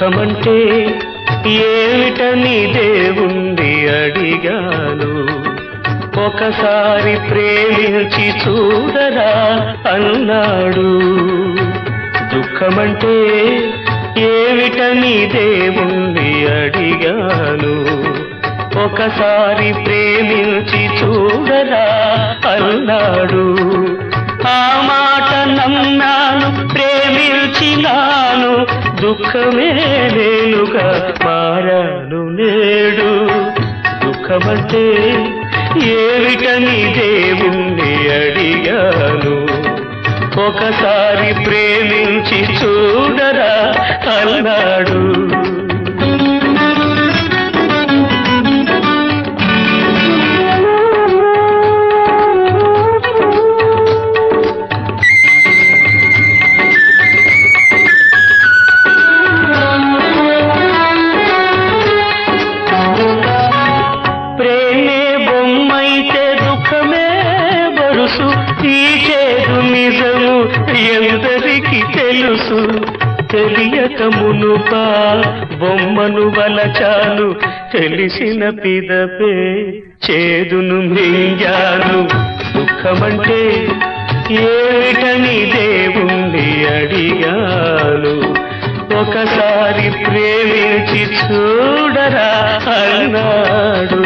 దుఃఖమంటే ఏమిటని దేవుణ్ణి అడిగాను ఒకసారి ప్రేమించి చూడరా అన్నాడు దుఃఖమంటే ఏమిటని దేవుణ్ణి అడిగాను ఒకసారి ప్రేమించి చూడరా అన్నాడు ఆ మాట నమ్మాను ప్రేమించినాను దుఃఖమే నేనుగా మారాను నేడు దుఃఖమంటే ఏమిటని దేవుణ్ణి అడిగాను ఒకసారి ప్రేమించి చూడరా అన్నాడు ప్రేమే బొమ్మైతే దుఃఖమే బరుసు ఈ చేదు నిజము ఎందరికి తెలుసు తెలియక మునుప బొమ్మను వలచాను తెలిసిన పిదపే చేదును మింగాను దుఃఖమంటే ఏమిటని దేవుణ్ణి అడిగాను ఒకసారి ప్రేమించి చూడరా అన్నాడు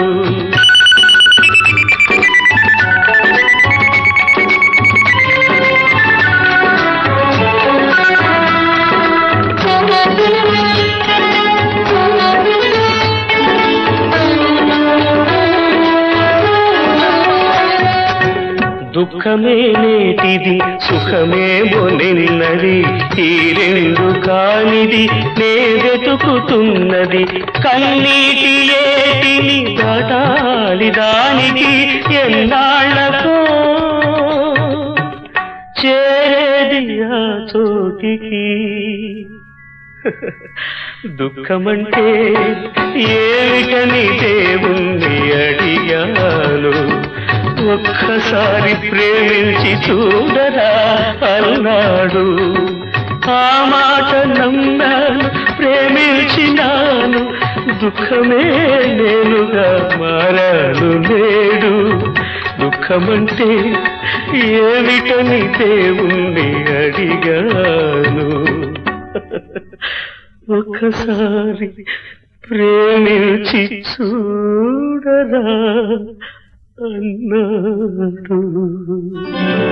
దుఃఖమే నేటిది సుఖమేమో నిన్నది ఈ రెండు కానిది నే వెతుకుతున్నది కన్నీటి ఏటిని దాటాలి దానికి ఎన్నాళ్ళకో చేరేది ఆ చోటికి దుఃఖమంటే ఏమిటని దేవుణ్ణి అడిగాను ఒక్కసారి ప్రేమించి చూడరా అన్నాడు ఆ మాట నమ్మాను ప్రేమించినాను దుఃఖమే నేనుగా మారాను నేడు దుఃఖమంటే ఏమిటని దేవుణ్ణి అడిగాను ఒకసారి ప్రేమించి చూడరా అన్నాడు